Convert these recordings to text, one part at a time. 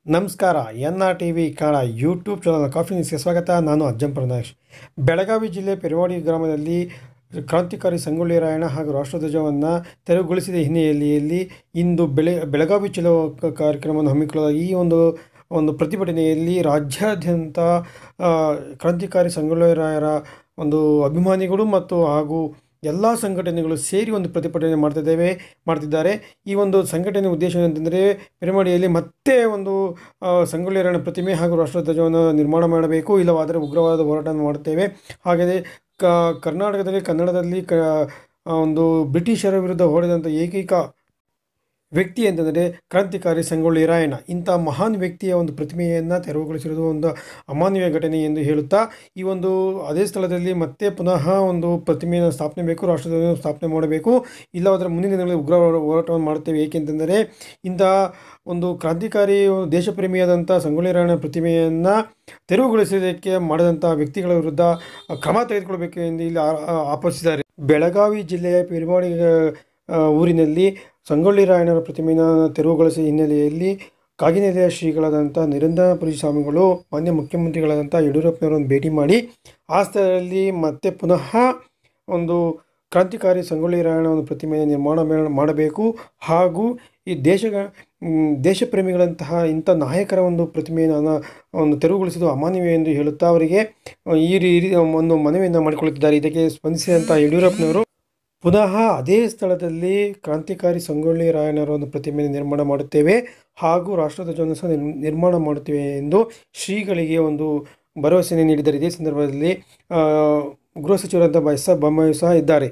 ನಮಸ್ಕಾರ N R T V Kannada YouTube channel coffee ನ್ಯೂಸ್ಗೆ ಸ್ವಾಗತ ನಾನು ಅಜ್ಜಂ ಪ್ರದೇಶ್ ಬೆಳಗಾವಿ ಜಿಲ್ಲೆ ಪೆರವಾಡಿ ಗ್ರಾಮದಲ್ಲಿ ಕ್ರಾಂತಿಕಾರಿ ಸಂಗೊಳ್ಳಿ ರಾಯಣ್ಣ ಹಾಗೂ ರಾಷ್ಟ್ರಧ್ವಜವನ್ನು ತೆರವುಗೊಳಿಸಿದ ಹಿನ್ನೆಲೆಯಲ್ಲಿ ಇಂದು ಬೆಳೆ ಬೆಳಗಾವಿ ಚಲೋ ಕ- ಕಾರ್ಯಕ್ರಮವನ್ನು ಹಮ್ಮಿಕೊಳ್ಳಲಾದ ಈ ಒಂದು ಒಂದು ಪ್ರತಿಭಟನೆಯಲ್ಲಿ ರಾಜ್ಯಾದ್ಯಂತ ಆ, ಕ್ರಾಂತಿಕಾರಿ ಸಂಗೊಳ್ಳಿ ರಾಯರ ಒಂದು ಅಭಿಮಾನಿಗಳು ಮತ್ತು ಹಾಗೂ ಎಲ್ಲ ಸಂಘಟನೆಗಳು ಸೇರಿ ಒಂದು ಪ್ರತಿಭಟನೆ ಮಾಡ್ತಿದ್ದೇವೆ ಮಾಡ್ತಿದ್ದಾರೆ ಈ ಒಂದು ಸಂಘಟನೆ ಉದ್ದೇಶ ಏನಂತಂದರೆ ಪೆರಮಡಿಯಲ್ಲಿ ಮತ್ತೆ ಒಂದು ಆ, ಸಂಗೊಳ್ಳಿ ರಾಯಣ್ಣ ಪ್ರತಿಮೆ ಹಾಗೂ ರಾಷ್ಟ್ರಧ್ವಜವನ್ನು ನಿರ್ಮಾಣ ಮಾಡಬೇಕು ಇಲ್ಲವಾದರೆ ಉಗ್ರವಾದ ಹೋರಾಟ ಮಾಡುತ್ತೇವೆ ಹಾಗೆಯೇ ಕ ಕರ್ನಾಟಕದಲ್ಲಿ ಕನ್ನಡದಲ್ಲಿ ಕ ಆ, ಒಂದು ಬ್ರಿಟಿಷರ ವಿರುದ್ಧ ಹೋರಾಡಿದಂಥ ಏಕೈಕ ವ್ಯಕ್ತಿ ಅಂತಂದರೆ ಕ್ರಾಂತಿಕಾರಿ ಸಂಗೊಳ್ಳಿ ರಾಯಣ್ಣ ಇಂಥ ಮಹಾನ್ ವ್ಯಕ್ತಿಯ ಒಂದು ಪ್ರತಿಮೆಯನ್ನು ತೆರವುಗೊಳಿಸಿರುವುದು ಒಂದು ಅಮಾನವೀಯ ಘಟನೆ ಎಂದು ಹೇಳುತ್ತಾ ಈ ಒಂದು ಅದೇ ಸ್ಥಳದಲ್ಲಿ ಮತ್ತೆ ಪುನಃ ಒಂದು ಪ್ರತಿಮೆಯನ್ನು ಸ್ಥಾಪನೆ ಬೇಕು ರಾಷ್ಟ್ರಧ್ವಜ ಸ್ಥಾಪನೆ ಮಾಡಬೇಕು ಇಲ್ಲವಾದರೆ ಮುಂದಿನ ದಿನಗಳಲ್ಲಿ ಉಗ್ರ ಹೋರಾಟವನ್ನು ಮಾಡುತ್ತೇವೆ ಏಕೆಂತಂದರೆ ಇಂಥ ಒಂದು ಕ್ರಾಂತಿಕಾರಿ ದೇಶಪ್ರೇಮಿಯಾದಂಥ ಸಂಗೊಳ್ಳಿ ರಾಯಣ್ಣ ಪ್ರತಿಮೆಯನ್ನು ತೆರವುಗೊಳಿಸೋದಕ್ಕೆ ಮಾಡಿದಂಥ ವ್ಯಕ್ತಿಗಳ ವಿರುದ್ಧ ಕ್ರಮ ತೆಗೆದುಕೊಳ್ಬೇಕು ಎಂದು ಇಲ್ಲಿ ಆ- ಆ- ಆಪಾದಿಸಿದ್ದಾರೆ ಬೆಳಗಾವಿ ಜಿಲ್ಲೆಯ ಪೆರುವಾಡಿ ಆ, ಊರಿನಲ್ಲಿ ಸಂಗೊಳ್ಳಿ ರಾಯಣ್ಣರ ಪ್ರತಿಮೆಯನ್ನು ತೆರವುಗೊಳಿಸಿದ ಹಿನ್ನೆಲೆಯಲ್ಲಿ ಕಾಗಿನೆಲೆಯ ಶ್ರೀಗಳಾದಂಥ ನಿರಂಜನಪುರಿ ಸ್ವಾಮಿಗಳು ಮಾನ್ಯ ಮುಖ್ಯಮಂತ್ರಿಗಳಾದಂಥ ಯಡಿಯೂರಪ್ಪನವರನ್ನು ಭೇಟಿ ಮಾಡಿ ಆ ಸ್ಥಳದಲ್ಲಿ ಮತ್ತೆ ಪುನಃ ಒಂದು ಕ್ರಾಂತಿಕಾರಿ ಸಂಗೊಳ್ಳಿ ರಾಯಣ್ಣ ಒಂದು ಪ್ರತಿಮೆಯನ್ನು ನಿರ್ಮಾಣ ಮೇ- ಮಾಡಬೇಕು ಹಾಗೂ ಈ ದೇಶ ಮ್, ದೇಶಪ್ರೇಮಿಗಳಂತಹ ಇಂಥ ನಾಯಕರ ಒಂದು ಪ್ರತಿಮೆಯನ್ನು ಒಂದು ತೆರವುಗೊಳಿಸಿದ್ದು ಅಮಾನವೀಯ ಎಂದು ಹೇಳುತ್ತಾ ಅವರಿಗೆ ಈ ರೀತಿ ಒಂದು ಮನವಿಯನ್ನು ಮಾಡಿಕೊಳ್ಳುತ್ತಿದ್ದಾರೆ ಇದಕ್ಕೆ ಸ್ಪಂದಿಸಿದಂಥ ಯಡಿಯೂರಪ್ಪನವರು ಪುನಃ ಅದೇ ಸ್ಥಳದಲ್ಲಿ ಕ್ರಾಂತಿಕಾರಿ ಸಂಗೊಳ್ಳಿ ರಾಯಣ್ಣರ ಒಂದು ಪ್ರತಿಮೆಯನ್ನು ನಿರ್ಮಾಣ ಮಾಡುತ್ತೇವೆ ಹಾಗೂ ರಾಷ್ಟ್ರಧ್ವಜವನ್ನು ಸಹ ನಿರ್- ನಿರ್ಮಾಣ ಮಾಡುತ್ತೇವೆ ಎಂದು ಶ್ರೀಗಳಿಗೆ ಒಂದು ಭರವಸೆಯನ್ನು ನೀಡಿದ್ದಾರೆ ಇದೇ ಸಂದರ್ಭದಲ್ಲಿ ಆ, ಗೃಹ ಸಚಿವರಾದ ಎಸ್ ಆರ್ ಬೊಮ್ಮಾಯಿ ಸಹ ಇದ್ದಾರೆ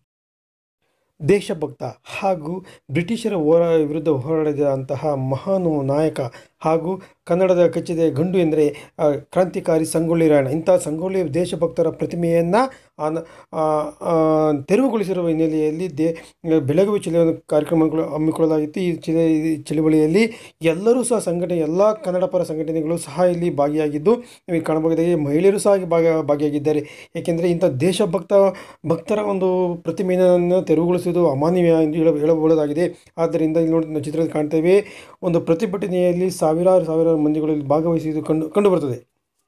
ದೇಶಭಕ್ತ ಹಾಗೂ ಬ್ರಿಟಿಷರ ಹೋರ ವಿರುದ್ಧ ಹೋರಾಡಿದಂತಹ ಮಹಾನು ನಾಯಕ ಹಾಗೂ ಕನ್ನಡದ ಕಚ್ಚಿದ ಗಂಡು ಎಂದರೆ ಆ, ಕ್ರಾಂತಿಕಾರಿ ಸಂಗೊಳ್ಳಿ ರಾಯಣ್ಣ ಇಂಥ ಸಂಗೊಳ್ಳಿ ದೇಶಭಕ್ತರ ಪ್ರತಿಮೆಯನ್ನು ತೆರವುಗೊಳಿಸಿರುವ ಹಿನ್ನೆಲೆಯಲ್ಲಿ ದೇ ಬೆಳಗಾವಿ ಚಳುವಳಿ ಕಾರ್ಯಕ್ರಮಗಳು ಹಮ್ಮಿಕೊಳ್ಳಲಾಗಿತ್ತು ಈ ಚಳ ಈ ಚಳುವಳಿಯಲ್ಲಿ ಎಲ್ಲರೂ ಸಹ ಸಂಘಟನೆ ಎಲ್ಲ ಕನ್ನಡ ಪರ ಸಂಘಟನೆಗಳು ಸಹ ಇಲ್ಲಿ ಭಾಗಿಯಾಗಿದ್ದು ನಿಮಗೆ ಕಾಣಬಹುದಾಗಿ ಮಹಿಳೆಯರು ಸಹ ಭಾಗ ಭಾಗಿಯಾಗಿದ್ದಾರೆ ಏಕೆಂದರೆ ಇಂಥ ದೇಶಭಕ್ತ ಭಕ್ತರ ಒಂದು ಪ್ರತಿಮೆಯನ್ನು ತೆರವುಗೊಳಿಸುವುದು ಅಮಾನವೀಯ ಎಂದು ಹೇಳ ಹೇಳಬಹುದಾಗಿದೆ ಆದ್ದರಿಂದ ಇಲ್ಲಿ ನೋಡಿ ನಾವು ಚಿತ್ರದಲ್ಲಿ ಕಾಣ್ತೇವೆ ಒಂದು ಪ್ರತಿಭಟನೆಯಲ್ಲಿ ಸಾವಿರಾರು ಸಾವಿರಾರು ಮಂದಿಗಳು ಇಲ್ಲಿ ಭಾಗವಹಿಸಿದ್ದು ಕಂಡು ಕಂಡುಬರುತ್ತದೆ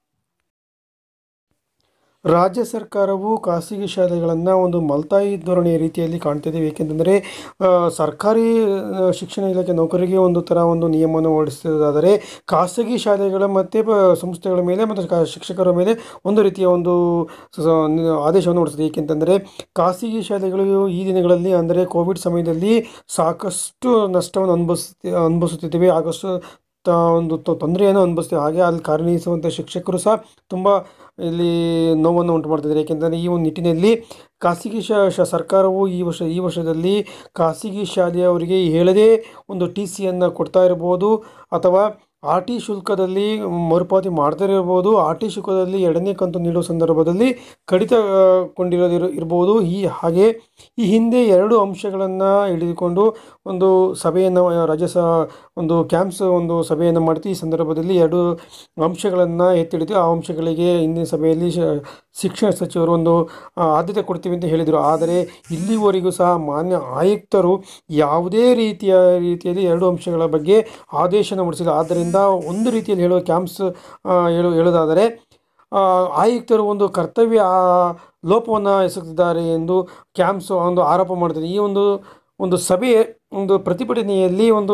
ರಾಜ್ಯ ಸರ್ಕಾರವು ಖಾಸಗಿ ಶಾಲೆಗಳನ್ನು ಒಂದು ಮಲ್ತಾಯಿ ಧೋರಣೆಯ ರೀತಿಯಲ್ಲಿ ಕಾಣ್ತಿದ್ದೇವೆ ಏಕೆಂತಂದರೆ ಆ, ಸರ್ಕಾರಿ ಆ, ಶಿಕ್ಷಣ ಇಲಾಖೆ ನೌಕರಿಗೆ ಒಂದು ಥರ ಒಂದು ನಿಯಮವನ್ನು ಹೊರಡಿಸುವುದಾದರೆ ಖಾಸಗಿ ಶಾಲೆಗಳ ಮತ್ತು ಪ- ಸಂಸ್ಥೆಗಳ ಮೇಲೆ ಮತ್ತು ಕ- ಶಿಕ್ಷಕರ ಮೇಲೆ ಒಂದು ರೀತಿಯ ಒಂದು ಸ- ಆದೇಶವನ್ನು ಹೊರಡಿಸಿದೆ ಏಕೆಂತಂದರೆ ಖಾಸಗಿ ಶಾಲೆಗಳು ಈ ದಿನಗಳಲ್ಲಿ ಅಂದರೆ ಕೋವಿಡ್ ಸಮಯದಲ್ಲಿ ಸಾಕಷ್ಟು ನಷ್ಟವನ್ನು ಅನುಭವಿಸ್ತಿ ಅನುಭವಿಸುತ್ತಿದ್ದೇವೆ ಆಗಷ್ಟು ತ ಒಂದು ತೊ- ತೊಂದರೆಯನ್ನು ಅನುಭವಿಸ್ತೀವಿ ಹಾಗೆ ಅಲ್ಲಿ ಕಾರ್ಯನಿರ್ವಹಿಸುವಂಥ ಶಿಕ್ಷಕರು ಸಹ ತುಂಬ ಇಲ್ಲಿ ನೋವನ್ನು ಉಂಟು ಮಾಡ್ತಿದ್ದಾರೆ ಏಕೆಂದರೆ ಈ ಒಂದು ನಿಟ್ಟಿನಲ್ಲಿ ಖಾಸಗಿ ಶ ಶ ಸರ್ಕಾರವು ಈ ವರ್ಷ ಈ ವರ್ಷದಲ್ಲಿ ಖಾಸಗಿ ಶಾಲೆಯವರಿಗೆ ಹೇಳದೇ ಒಂದು ಟಿ ಸಿಯನ್ನು ಕೊಡ್ತಾ ಇರ್ಬೋದು ಅಥವಾ ಆರ್ ಟಿ ಶುಲ್ಕದಲ್ಲಿ ಮರುಪಾವತಿ ಮಾಡದೇ ಇರ್ಬೋದು ಆರ್ ಟಿ ಶುಲ್ಕದಲ್ಲಿ ಎರಡನೇ ಕಂತು ನೀಡುವ ಸಂದರ್ಭದಲ್ಲಿ ಕಡಿತಗೊಂಡಿರೋದಿರ ಇರ್ಬೋದು ಈ ಹಾಗೆ ಈ ಹಿಂದೆ ಎರಡು ಅಂಶಗಳನ್ನು ಹಿಡಿದುಕೊಂಡು ಒಂದು ಸಭೆಯನ್ನು ರಾಜ್ಯ ಸ ಒಂದು ಕ್ಯಾಂಪ್ಸ್ ಒಂದು ಸಭೆಯನ್ನು ಮಾಡ್ತೀವಿ ಈ ಸಂದರ್ಭದಲ್ಲಿ ಎರಡು ಅಂಶಗಳನ್ನು ಎತ್ತಿಡಿದು ಆ ಅಂಶಗಳಿಗೆ ಇಂದಿನ ಸಭೆಯಲ್ಲಿ ಶ- ಶಿಕ್ಷಣ ಸಚಿವರು ಒಂದು ಆ, ಆದ್ಯತೆ ಕೊಡ್ತೀವಿ ಅಂತ ಹೇಳಿದರು ಆದರೆ ಇಲ್ಲಿವರೆಗೂ ಸಹ ಮಾನ್ಯ ಆಯುಕ್ತರು ಯಾವುದೇ ರೀತಿಯ ರೀತಿಯಲ್ಲಿ ಎರಡು ಅಂಶಗಳ ಬಗ್ಗೆ ಆದೇಶನ ಹೊರಡಿಸಿಲ್ಲ ಆದ್ದರಿಂದ ಒಂದು ರೀತಿಯಲ್ಲಿ ಹೇಳುವ ಕ್ಯಾಂಪ್ಸ್ ಆ, ಹೇಳು ಹೇಳೋದಾದರೆ ಆ, ಆಯುಕ್ತರು ಒಂದು ಕರ್ತವ್ಯ ಆ, ಲೋಪವನ್ನು ಎಸಗುತ್ತಿದ್ದಾರೆ ಎಂದು ಕ್ಯಾಂಪ್ಸ್ ಒಂದು ಆರೋಪ ಮಾಡ್ತಾರೆ ಈ ಒಂದು ಒಂದು ಸಭೆ ಒಂದು ಪ್ರತಿಭಟನೆಯಲ್ಲಿ ಒಂದು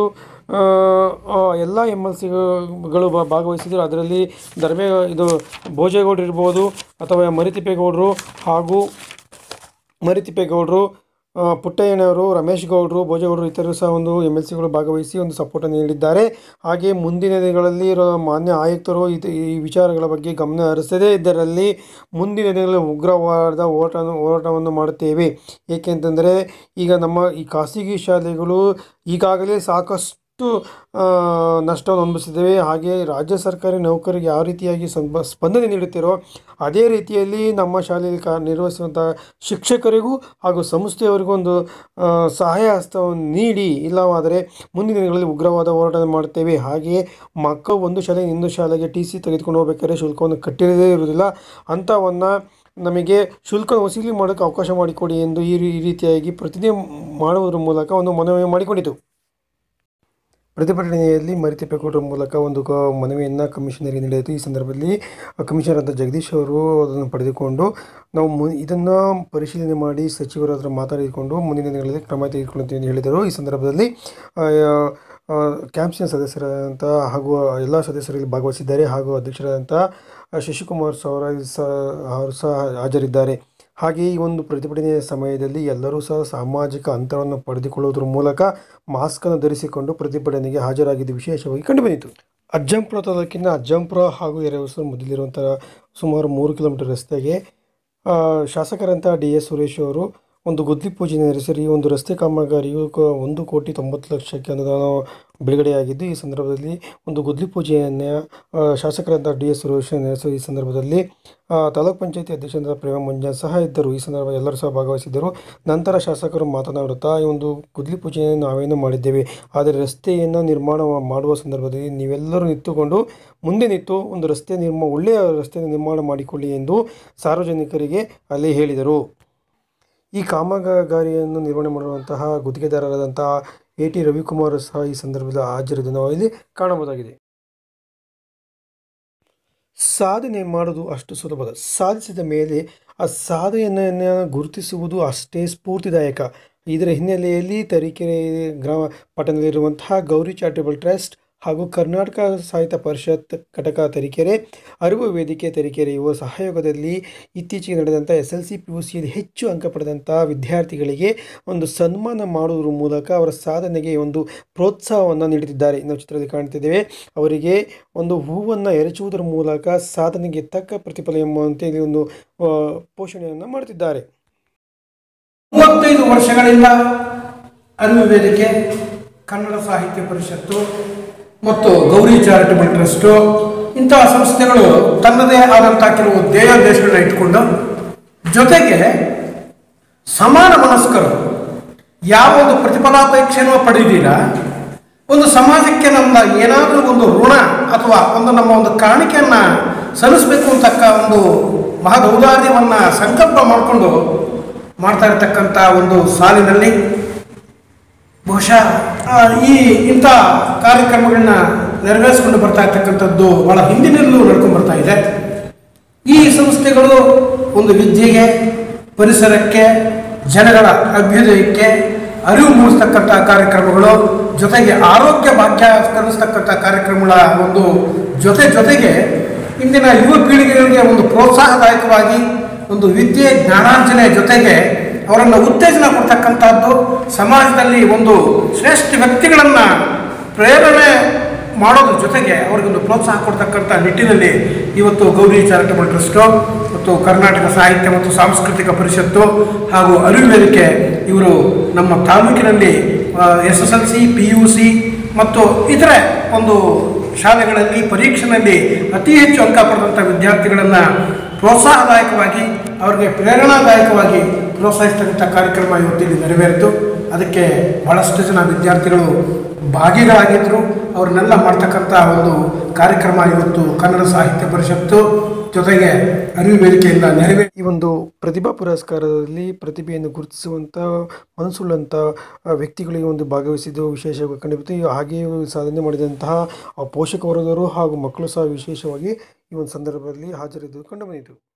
ಎಲ್ಲ ಎಮ್ ಎಲ್ ಸಿಗಳು ಭಾಗವಹಿಸಿದರು ಅದರಲ್ಲಿ ಧರ್ಮೇ ಇದು ಭೋಜೇಗೌಡರು ಇರ್ಬೋದು ಅಥವಾ ಮರಿತಿಪ್ಪೇಗೌಡರು ಹಾಗೂ ಮರಿತಿಪ್ಪೇಗೌಡರು ಆ, ಪುಟ್ಟಯ್ಯನವರು ರಮೇಶ್ ಗೌಡರು ಭೋಜೇಗೌಡರು ಇತರರು ಸಹ ಒಂದು ಎಮ್ ಎಲ್ ಸಿಗಳು ಭಾಗವಹಿಸಿ ಒಂದು ಸಪೋರ್ಟನ್ನು ನೀಡಿದ್ದಾರೆ ಹಾಗೆ ಮುಂದಿನ ದಿನಗಳಲ್ಲಿ ಇರೋ ಮಾನ್ಯ ಆಯುಕ್ತರು ಇದು ಈ ವಿಚಾರಗಳ ಬಗ್ಗೆ ಗಮನ ಹರಿಸದೇ ಇದ್ದರಲ್ಲಿ ಮುಂದಿನ ದಿನಗಳಲ್ಲಿ ಉಗ್ರವಾದ ಹೋರಾಟ ಹೋರಾಟವನ್ನು ಮಾಡುತ್ತೇವೆ ಏಕೆಂತಂದರೆ ಈಗ ನಮ್ಮ ಈ ಖಾಸಗಿ ಶಾಲೆಗಳು ಈಗಾಗಲೇ ಸಾಕಷ್ಟು ಆ, ನಷ್ಟವನ್ನು ಅನುಭವಿಸಿದ್ದೇವೆ ಹಾಗೆ ರಾಜ್ಯ ಸರ್ಕಾರಿ ನೌಕರಿಗೆ ಯಾವ ರೀತಿಯಾಗಿ ಸಂಬ ಸ್ಪಂದನೆ ನೀಡುತ್ತಿರೋ ಅದೇ ರೀತಿಯಲ್ಲಿ ನಮ್ಮ ಶಾಲೆಯಲ್ಲಿ ಕಾ ನಿರ್ವಹಿಸುವಂಥ ಶಿಕ್ಷಕರಿಗೂ ಹಾಗೂ ಸಂಸ್ಥೆಯವರಿಗೂ ಒಂದು ಆ, ಸಹಾಯ ಹಸ್ತವನ್ನು ನೀಡಿ ಇಲ್ಲವಾದರೆ ಮುಂದಿನ ದಿನಗಳಲ್ಲಿ ಉಗ್ರವಾದ ಹೋರಾಟ ಮಾಡುತ್ತೇವೆ ಹಾಗೆಯೇ ಮಕ್ಕಳು ಒಂದು ಶಾಲೆಗೆ ಇನ್ನೊಂದು ಶಾಲೆಗೆ ಟಿ ಸಿ ತೆಗೆದುಕೊಂಡು ಹೋಗಬೇಕಾದ್ರೆ ಶುಲ್ಕವನ್ನು ಕಟ್ಟಿರದೇ ಇರುವುದಿಲ್ಲ ಅಂಥವನ್ನು ನಮಗೆ ಶುಲ್ಕ ವಸೂಲಿ ಮಾಡೋಕ್ಕೆ ಅವಕಾಶ ಮಾಡಿಕೊಡಿ ಎಂದು ಈ ರೀ- ಈ ರೀತಿಯಾಗಿ ಪ್ರತಿಜ್ಞೆ ಮಾಡುವುದರ ಮೂಲಕ ಒಂದು ಮನವಿ ಮಾಡಿಕೊಂಡಿತು ಪ್ರತಿಭಟನೆಯಲ್ಲಿ ಮರಿತಿಪ್ಪೇಗೌಡರ ಮೂಲಕ ಒಂದು ಕ ಮನವಿಯನ್ನು ಕಮಿಷನರಿಗೆ ನೀಡಿತು ಈ ಸಂದರ್ಭದಲ್ಲಿ ಕಮಿಷನರ್ ಅಂತ ಜಗದೀಶ್ ಅವರು ಅದನ್ನು ಪಡೆದುಕೊಂಡು ನಾವು ಮು ಇದನ್ನು ಪರಿಶೀಲನೆ ಮಾಡಿ ಸಚಿವರ ಹತ್ರ ಮಾತಾಡಿಕೊಂಡು ಮುಂದಿನ ದಿನಗಳಲ್ಲಿ ಕ್ರಮ ತೆಗೆದುಕೊಳ್ಳುತ್ತೀವಿ ಎಂದು ಹೇಳಿದರು ಈ ಸಂದರ್ಭದಲ್ಲಿ ಆ, ಆ, ಕ್ಯಾಂಪ್ಸಿನ ಸದಸ್ಯರಾದಂಥ ಹಾಗೂ ಎಲ್ಲ ಸದಸ್ಯರಲ್ಲಿ ಭಾಗವಹಿಸಿದ್ದಾರೆ ಹಾಗೂ ಅಧ್ಯಕ್ಷರಾದಂಥ ಶಶಿಕುಮಾರ್ ಸವರ ಸ ಅವರು ಸಹ ಹಾಜರಿದ್ದಾರೆ ಹಾಗೆ ಈ ಒಂದು ಪ್ರತಿಭಟನೆಯ ಸಮಯದಲ್ಲಿ ಎಲ್ಲರೂ ಸಹ ಸಾಮಾಜಿಕ ಅಂತರವನ್ನು ಪಡೆದುಕೊಳ್ಳುವುದರ ಮೂಲಕ ಮಾಸ್ಕನ್ನು ಧರಿಸಿಕೊಂಡು ಪ್ರತಿಭಟನೆಗೆ ಹಾಜರಾಗಿದ್ದು ವಿಶೇಷವಾಗಿ ಕಂಡುಬಂದಿತು ಅಜ್ಜಂಪುರ ತಾಲೂಕಿನ ಅಜ್ಜಂಪುರ ಹಾಗೂ ಎರೆಹೊಸೂರು ಮಧ್ಯದಲ್ಲಿರುವಂಥ ಸುಮಾರು ಮೂರು ಕಿಲೋಮೀಟರ್ ರಸ್ತೆಗೆ ಆ, ಶಾಸಕರಂಥ ಡಿ ಎಸ್ ಸುರೇಶ್ ಅವರು ಒಂದು ಗುದ್ಲಿ ಪೂಜೆ ನೆರವೇರಿಸಿ ಈ ಒಂದು ರಸ್ತೆ ಕಾಮಗಾರಿಯು ಕ- ಒಂದು ಕೋಟಿ ತೊಂಬತ್ತು ಲಕ್ಷಕ್ಕೆ ಅನುದಾನ ಬಿಡುಗಡೆಯಾಗಿದ್ದು ಈ ಸಂದರ್ಭದಲ್ಲಿ ಒಂದು ಗುದ್ಲಿ ಪೂಜೆಯನ್ನು ಆ, ಶಾಸಕರಂಥ ಡಿ ಎಸ್ ಸುರೇಶ್ ನಡೆಸುವ ಈ ಸಂದರ್ಭದಲ್ಲಿ ಆ, ತಾಲೂಕ್ ಪಂಚಾಯತಿ ಅಧ್ಯಕ್ಷರಾದ ಪ್ರೇಮ ಮಂಜುನಾಥ್ ಸಹ ಇದ್ದರು ಈ ಸಂದರ್ಭ ಎಲ್ಲರೂ ಸಹ ಭಾಗವಹಿಸಿದ್ದರು ನಂತರ ಶಾಸಕರು ಮಾತನಾಡುತ್ತಾ ಈ ಒಂದು ಗುದ್ಲಿ ಪೂಜೆಯನ್ನು ನಾವೇನು ಮಾಡಿದ್ದೇವೆ ಆದರೆ ರಸ್ತೆಯನ್ನು ನಿರ್ಮಾಣ ಮಾಡುವ ಸಂದರ್ಭದಲ್ಲಿ ನೀವೆಲ್ಲರೂ ನಿಂತುಕೊಂಡು ಮುಂದೆ ನಿಂತು ಒಂದು ರಸ್ತೆ ನಿರ್ಮಾ ಒಳ್ಳೆಯ ರಸ್ತೆ ನಿರ್ಮಾಣ ಮಾಡಿಕೊಳ್ಳಿ ಎಂದು ಸಾರ್ವಜನಿಕರಿಗೆ ಅಲ್ಲಿ ಹೇಳಿದರು ಈ ಕಾಮಗಾರಿಯನ್ನು ನಿರ್ವಹಣೆ ಮಾಡುವಂತಹ ಗುತ್ತಿಗೆದಾರರಾದಂತಹ ಎ ಟಿ ರವಿಕುಮಾರ್ ಸಹ ಈ ಸಂದರ್ಭದಲ್ಲಿ ಹಾಜರಿದ್ದು ನಾವು ಇಲ್ಲಿ ಕಾಣಬಹುದಾಗಿದೆ ಸಾಧನೆ ಮಾಡೋದು ಅಷ್ಟು ಸುಲಭದ ಸಾಧಿಸಿದ ಮೇಲೆ ಆ ಸಾಧನೆಯನ್ನು ಗುರುತಿಸುವುದು ಅಷ್ಟೇ ಸ್ಫೂರ್ತಿದಾಯಕ ಇದರ ಹಿನ್ನೆಲೆಯಲ್ಲಿ ತರೀಕೆರೆ ಗ್ರಾಮ ಪಟ್ಟಣದಲ್ಲಿರುವಂತಹ ಗೌರಿ ಚಾರಿಟಬಲ್ ಟ್ರಸ್ಟ್ ಹಾಗೂ ಕರ್ನಾಟಕ ಸಾಹಿತ್ಯ ಪರಿಷತ್ ಘಟಕ ತರೀಕೆರೆ ಅರಿವು ವೇದಿಕೆ ತರೀಕೆರೆ ಇವ ಸಹಯೋಗದಲ್ಲಿ ಇತ್ತೀಚೆಗೆ ನಡೆದಂಥ S L C P U ಸಿಯಲ್ಲಿ ಹೆಚ್ಚು ಅಂಕ ಪಡೆದಂಥ ವಿದ್ಯಾರ್ಥಿಗಳಿಗೆ ಒಂದು ಸನ್ಮಾನ ಮಾಡುವುದರ ಮೂಲಕ ಅವರ ಸಾಧನೆಗೆ ಒಂದು ಪ್ರೋತ್ಸಾಹವನ್ನು ನೀಡುತ್ತಿದ್ದಾರೆ ನಾವು ಚಿತ್ರದಲ್ಲಿ ಕಾಣ್ತಿದ್ದೇವೆ ಅವರಿಗೆ ಒಂದು ಹೂವನ್ನು ಎರಚುವುದರ ಮೂಲಕ ಸಾಧನೆಗೆ ತಕ್ಕ ಪ್ರತಿಫಲ ಎಂಬಂತೆ ಇಲ್ಲಿ ಒಂದು ಆ, ಪೋಷಣೆಯನ್ನು ಮಾಡುತ್ತಿದ್ದಾರೆ ಮೂವತ್ತೈದು ವರ್ಷಗಳಿಂದ ಅರಿವು ವೇದಿಕೆ ಕನ್ನಡ ಸಾಹಿತ್ಯ ಪರಿಷತ್ತು ಮತ್ತು ಗೌರಿ ಚಾರಿಟಬಲ್ ಟ್ರಸ್ಟು ಇಂತಹ ಸಂಸ್ಥೆಗಳು ತನ್ನದೇ ಆದಂಥ ಕೆಲವು ಧ್ಯೇಯೋದ್ದೇಶಗಳನ್ನ ಇಟ್ಕೊಂಡು ಜೊತೆಗೆ ಸಮಾನ ಮನಸ್ಕರು ಯಾವ ಒಂದು ಪ್ರತಿಫಲಾಪೇಕ್ಷೆನೂ ಪಡೆದಿರ ಒಂದು ಸಮಾಜಕ್ಕೆ ನಮ್ಮ ಏನಾದರೂ ಒಂದು ಋಣ ಅಥವಾ ಒಂದು ನಮ್ಮ ಒಂದು ಕಾಣಿಕೆಯನ್ನು ಸಲ್ಲಿಸಬೇಕು ಅಂತಕ್ಕ ಒಂದು ಮಹದೌದಾರ್ಯವನ್ನು ಸಂಕಲ್ಪ ಮಾಡಿಕೊಂಡು ಮಾಡ್ತಾ ಇರತಕ್ಕಂಥ ಒಂದು ಸಾಲಿನಲ್ಲಿ ಬಹುಶಃ ಆ, ಈ ಇಂಥ ಕಾರ್ಯಕ್ರಮಗಳನ್ನ ನೆರವೇರಿಸಿಕೊಂಡು ಬರ್ತಾ ಇರ್ತಕ್ಕಂಥದ್ದು ಬಹಳ ಹಿಂದಿನಲ್ಲೂ ನಡ್ಕೊಂಡು ಬರ್ತಾ ಇದೆ ಈ ಸಂಸ್ಥೆಗಳು ಒಂದು ವಿದ್ಯೆಗೆ ಪರಿಸರಕ್ಕೆ ಜನಗಳ ಅಭ್ಯುದಯಕ್ಕೆ ಅರಿವು ಮೂಡಿಸ್ತಕ್ಕಂಥ ಕಾರ್ಯಕ್ರಮಗಳು ಜೊತೆಗೆ ಆರೋಗ್ಯ ಭಾಗ್ಯ ಕಲಿಸ್ತಕ್ಕಂಥ ಕಾರ್ಯಕ್ರಮಗಳ ಒಂದು ಜೊತೆ ಜೊತೆಗೆ ಇಂದಿನ ಯುವ ಪೀಳಿಗೆಗಳಿಗೆ ಒಂದು ಪ್ರೋತ್ಸಾಹದಾಯಕವಾಗಿ ಒಂದು ವಿದ್ಯೆ ಜ್ಞಾನಾರ್ಜನೆ ಜೊತೆಗೆ ಅವರನ್ನು ಉತ್ತೇಜನ ಕೊಡ್ತಕ್ಕಂಥದ್ದು ಸಮಾಜದಲ್ಲಿ ಒಂದು ಶ್ರೇಷ್ಠ ವ್ಯಕ್ತಿಗಳನ್ನು ಪ್ರೇರಣೆ ಮಾಡೋದ್ರ ಜೊತೆಗೆ ಅವರಿಗೊಂದು ಪ್ರೋತ್ಸಾಹ ಕೊಡ್ತಕ್ಕಂಥ ನಿಟ್ಟಿನಲ್ಲಿ ಇವತ್ತು ಗೌರಿ ಚಾರಿಟಬಲ್ ಟ್ರಸ್ಟು ಮತ್ತು ಕರ್ನಾಟಕ ಸಾಹಿತ್ಯ ಮತ್ತು ಸಾಂಸ್ಕೃತಿಕ ಪರಿಷತ್ತು ಹಾಗೂ ಅರಿವು ವೇದಿಕೆ ಇವರು ನಮ್ಮ ತಾಲೂಕಿನಲ್ಲಿ S S L C P U C ಮತ್ತು ಇತರೆ ಒಂದು ಶಾಲೆಗಳಲ್ಲಿ ಪರೀಕ್ಷೆಯಲ್ಲಿ ಅತಿ ಹೆಚ್ಚು ಅಂಕ ಪಡೆದಂಥ ವಿದ್ಯಾರ್ಥಿಗಳನ್ನು ಪ್ರೋತ್ಸಾಹದಾಯಕವಾಗಿ ಅವರಿಗೆ ಪ್ರೇರಣಾದಾಯಕವಾಗಿ ಪ್ರೋತ್ಸಾಹಿಸ್ತಕ್ಕಂಥ ಕಾರ್ಯಕ್ರಮ ಇವತ್ತಿಲ್ಲಿ ನೆರವೇರಿತು ಅದಕ್ಕೆ ಬಹಳಷ್ಟು ಜನ ವಿದ್ಯಾರ್ಥಿಗಳು ಭಾಗಿಗಳಾಗಿದ್ದರು ಅವ್ರನ್ನೆಲ್ಲ ಮಾಡ್ತಕ್ಕಂಥ ಒಂದು ಕಾರ್ಯಕ್ರಮ ಇವತ್ತು ಕನ್ನಡ ಸಾಹಿತ್ಯ ಪರಿಷತ್ತು ಜೊತೆಗೆ ಅರಿವು ವೇದಿಕೆಯಿಂದ ನೆರವೇರಿ ಈ ಒಂದು ಪ್ರತಿಭಾ ಪುರಸ್ಕಾರದಲ್ಲಿ ಪ್ರತಿಭೆಯನ್ನು ಗುರುತಿಸುವಂಥ ಮನಸ್ಸುಳ್ಳಂಥ ಆ, ವ್ಯಕ್ತಿಗಳಿಗೆ ಒಂದು ಭಾಗವಹಿಸಿದ್ದು ವಿಶೇಷವಾಗಿ ಕಂಡುಬಂತು ಹಾಗೆಯೇ ಸಾಧನೆ ಮಾಡಿದಂತಹ ಆ ಪೋಷಕ ವರ್ಗದವರು ಹಾಗೂ ಮಕ್ಕಳು ಸಹ ವಿಶೇಷವಾಗಿ ಈ ಒಂದು ಸಂದರ್ಭದಲ್ಲಿ ಹಾಜರಿದ್ದು ಕಂಡುಬಂದಿತು